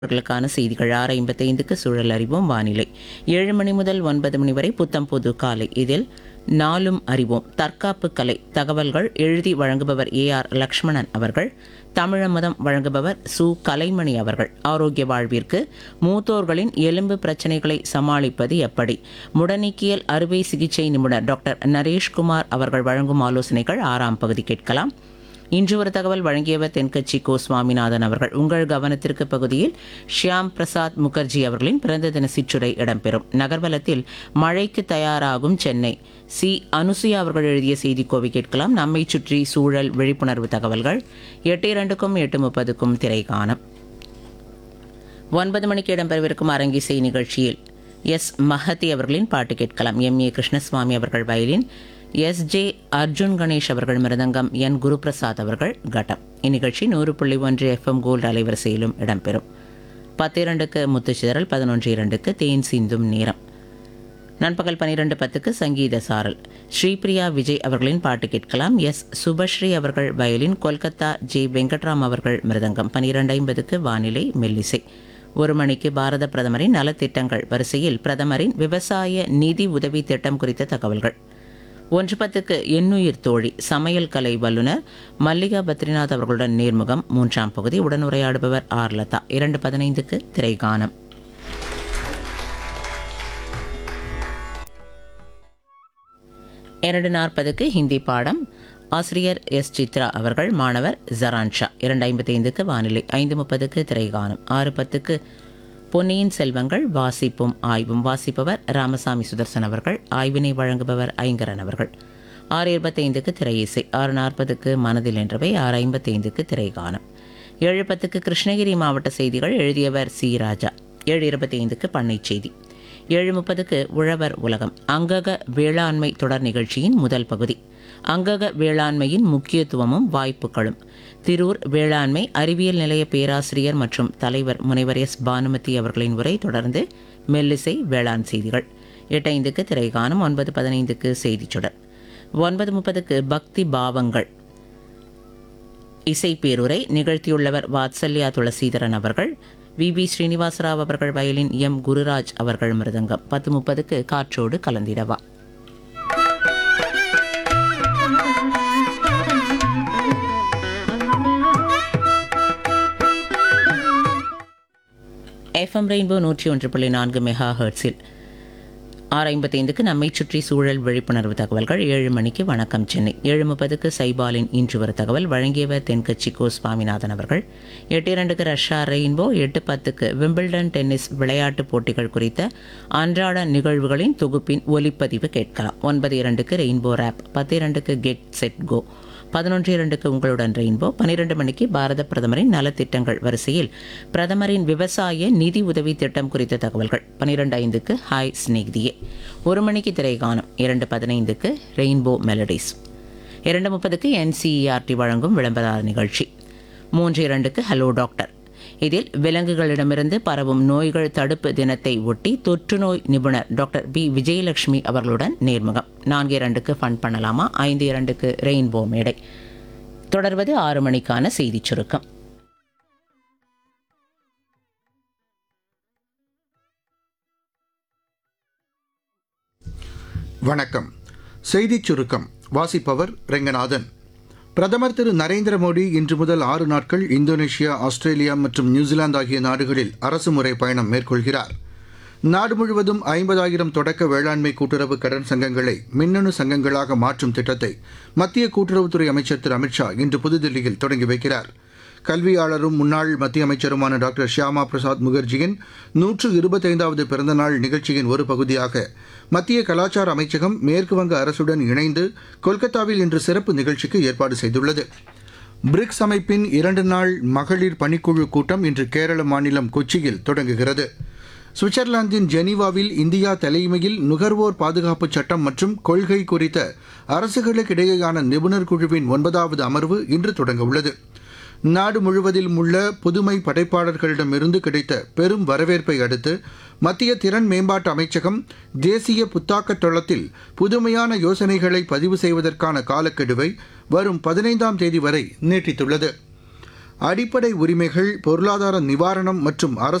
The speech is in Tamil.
அவர்களுக்கான செய்திகள் ஆறு ஐம்பத்தைந்துக்கு சூழல் அறிவோம் வானிலை ஏழு மணி முதல் ஒன்பது மணி வரை புத்தம் புது காலை இதில் நாளும் அறிவோம் தற்காப்பு கலை தகவல்கள் எழுதி வழங்குபவர் ஏ ஆர் லக்ஷ்மணன் அவர்கள் தமிழமதம் வழங்குபவர் சு கலைமணி அவர்கள் ஆரோக்கிய வாழ்விற்கு மூத்தோர்களின் எலும்பு பிரச்சனைகளை சமாளிப்பது எப்படி முடநீக்கியல் அறுவை சிகிச்சை நிபுணர் டாக்டர் நரேஷ்குமார் அவர்கள் வழங்கும் ஆலோசனைகள் ஆறாம் பகுதி கேட்கலாம் இன்று ஒரு தகவல் வழங்கியவர் தென்கட்சி கோ சுவாமிநாதன் அவர்கள் உங்கள் கவனத்திற்கு பகுதியில் ஷியாம் பிரசாத் முகர்ஜி அவர்களின் பிறந்த தின சிற்றுரை இடம்பெறும் நகர்வலத்தில் மழைக்கு தயாராகும் சென்னை சி அனுசுயா அவர்கள் எழுதிய செய்திக்கோவை கேட்கலாம் நம்மை சுற்றி சூழல் விழிப்புணர்வு தகவல்கள் எட்டு இரண்டுக்கும் எட்டு முப்பதுக்கும் திரை காணும் ஒன்பது மணிக்கு இடம்பெறவிருக்கும் அரங்கிசை நிகழ்ச்சியில் எஸ் மஹதி அவர்களின் பாட்டு கேட்கலாம் எம் ஏ கிருஷ்ணசுவாமி அவர்கள் violin S J Arjun Ganesh அவர்கள் மிருதங்கம் என் குருபிரசாத் அவர்கள் கட்டம் இந்நிகழ்ச்சி நூறு புள்ளி ஒன்று எஃப்எம் கோல்டு அலைவரிசையிலும் இடம்பெறும் பத்து இரண்டுக்கு முத்துச்சிதறல் பதினொன்று இரண்டுக்கு தேன் சிந்தும் நேரம் நண்பகல் பன்னிரெண்டு பத்துக்கு சங்கீத சாரல் ஸ்ரீபிரியா விஜய் அவர்களின் பாட்டு கேட்கலாம் எஸ் சுபஸ்ரீ அவர்கள் வயலின் கொல்கத்தா ஜே வெங்கட்ராம் அவர்கள் மிருதங்கம் பன்னிரெண்டு ஐம்பதுக்கு வானிலை மெல்லிசை ஒரு மணிக்கு பாரத பிரதமரின் நலத்திட்டங்கள் வரிசையில் பிரதமரின் விவசாய நிதி உதவி திட்டம் குறித்த தகவல்கள் ஒன்று பத்துக்கு எண்ணுயிர் தோழி சமையல் கலை வல்லுநர் மல்லிகா பத்ரிநாத் அவர்களுடன் நேர்முகம் மூன்றாம் பகுதி உடனுரையாடுபவர் ஆர் லதா இரண்டு பதினைந்துக்கு திரைகானம் இரண்டு நாற்பதுக்கு ஹிந்தி பாடம் ஆசிரியர் எஸ் சித்ரா அவர்கள் மாணவர் ஜரான் ஷா இரண்டு ஐம்பத்தைந்துக்கு வானிலை ஐந்து முப்பதுக்கு திரைகானம் ஆறு பத்துக்கு பொன்னியின் செல்வங்கள் வாசிப்பும் ஆய்வும் வாசிப்பவர் ராமசாமி சுதர்சன் அவர்கள் ஆய்வினை வழங்குபவர் ஐங்கரன் அவர்கள் ஆறு இருபத்தைந்துக்கு திரை இசை ஆறு நாற்பதுக்கு மனதில் என்றவை ஆறு ஐம்பத்தைந்துக்கு திரைகானம் ஏழு பத்துக்கு கிருஷ்ணகிரி மாவட்ட செய்திகள் எழுதியவர் சி ராஜா ஏழு இருபத்தி ஐந்துக்கு பண்ணை செய்தி ஏழு முப்பதுக்கு உழவர் உலகம் அங்கக வேளாண்மை தொடர் நிகழ்ச்சியின் முதல் பகுதி அங்கக வேளாண்மையின் முக்கியத்துவமும் வாய்ப்புகளும் திரூர் வேளாண்மை அறிவியல் நிலைய பேராசிரியர் மற்றும் தலைவர் முனைவர் எஸ் பானுமதி அவர்களின் உரை தொடர்ந்து மெல்லிசை வேளாண் செய்திகள் எட்டைந்துக்கு திரைகானம் ஒன்பது பதினைந்துக்கு செய்திச் சுடர் ஒன்பது முப்பதுக்கு பக்தி பாவங்கள் இசை பேருரை நிகழ்த்தியுள்ளவர் வாத்சல்யா துளசீதரன் அவர்கள் வி பி ஸ்ரீனிவாசராவ் அவர்கள் வயலின் எம் குருராஜ் அவர்கள் மிருதங்கம் பத்து முப்பதுக்கு காற்றோடு கலந்திடவா எஃப்எம் ரெயின்போ நூற்றி ஒன்று புள்ளி நான்கு மெகா ஹெர்ட்ஸில் ஆறு ஐம்பத்தைந்துக்கு நம்மை சுற்றி சூழல் விழிப்புணர்வு தகவல்கள் ஏழு மணிக்கு வணக்கம் சென்னை ஏழு முப்பதுக்கு சைபாலின் இன்று ஒரு தகவல் வழங்கியவர் தென்கட்சி கோ சுவாமிநாதன் அவர்கள் எட்டு இரண்டுக்கு ரஷ்யா ரெயின்போ எட்டு பத்துக்கு விம்பிள்டன் டென்னிஸ் விளையாட்டுப் போட்டிகள் குறித்த அன்றாட நிகழ்வுகளின் தொகுப்பின் ஒலிப்பதிவு கேட்கலாம் ஒன்பது இரண்டுக்கு ரெயின்போ ரேப் பத்து இரண்டுக்கு கெட் செட் கோ பதினொன்று இரண்டுக்கு உங்களுடன் ரெயின்போ பன்னிரண்டு மணிக்கு பாரத பிரதமரின் நலத்திட்டங்கள் வரிசையில் பிரதமரின் விவசாய நிதி உதவி திட்டம் குறித்த தகவல்கள் பன்னிரெண்டு ஐந்துக்கு ஹாய் ஸ்நேகிதியே ஒரு மணிக்கு திரைகானம் இரண்டு பதினைந்துக்கு ரெயின்போ மெலடிஸ் இரண்டு முப்பதுக்கு என்சிஇஆர்டி வழங்கும் விளம்பர நிகழ்ச்சி மூன்று இரண்டுக்கு ஹலோ டாக்டர் இதில் விலங்குகளிடமிருந்து பரவும் நோய்கள் தடுப்பு தினத்தை ஒட்டி தொற்று நோய் நிபுணர் டாக்டர் பி விஜயலட்சுமி அவர்களுடன் நேர்முகம் நான்கு இரண்டுக்கு ஃபன் பண்ணலாமா ஐந்து இரண்டுக்கு ரெயின்போ மேடை தொடர்வது ஆறு மணிக்கான செய்திச் சுருக்கம் வணக்கம் செய்திச் சுருக்கம் வாசிப்பவர் ரெங்கநாதன் பிரதமர் திரு நரேந்திர மோடி இன்று முதல் ஆறு நாட்கள் இந்தோனேஷியா ஆஸ்திரேலியா மற்றும் நியூசிலாந்து ஆகிய நாடுகளில் அரசுமுறை பயணம் மேற்கொள்கிறார் நாடு முழுவதும் ஐம்பதாயிரம் தொடக்க வேளாண்மை கூட்டுறவு கடன் சங்கங்களை மின்னணு சங்கங்களாக மாற்றும் திட்டத்தை மத்திய கூட்டுறவுத்துறை அமைச்சர் திரு அமித்ஷா இன்று புதுதில்லியில் தொடங்கி வைக்கிறார் கல்வியாளரும் முன்னாள் மத்திய அமைச்சருமான டாக்டர் ஷியாமா பிரசாத் முகர்ஜியின் நூற்று இருபத்தைந்தாவது பிறந்தநாள் நிகழ்ச்சியின் ஒரு பகுதியாக மத்திய கலாச்சார அமைச்சகம் மேற்குவங்க அரசுடன் இணைந்து கொல்கத்தாவில் இன்று சிறப்பு நிகழ்ச்சிக்கு ஏற்பாடு செய்துள்ளது பிரிக்ஸ் அமைப்பின் இரண்டு நாள் மகளிர் பணிக்குழு கூட்டம் இன்று கேரள மாநிலம் கொச்சியில் தொடங்குகிறது சுவிட்சர்லாந்தின் ஜெனீவாவில் இந்தியா தலைமையில் நுகர்வோர் பாதுகாப்பு சட்டம் மற்றும் கொள்கை குறித்த அரசுகளுக்கிடையேயான நிபுணர் குழுவின் ஒன்பதாவது அமர்வு இன்று தொடங்கவுள்ளது நாடு முழுவதிலும் உள்ள புதுமை படைப்பாளர்களிடமிருந்து கிடைத்த பெரும் வரவேற்பை அடுத்து மத்திய திறன் மேம்பாட்டு அமைச்சகம் தேசிய புத்தாக்க தளத்தில் புதுமையான யோசனைகளை பதிவு செய்வதற்கான காலக்கெடுவை வரும் பதினைந்தாம் தேதி வரை நீட்டித்துள்ளது அடிப்படை உரிமைகள் பொருளாதார நிவாரணம் மற்றும் அரசு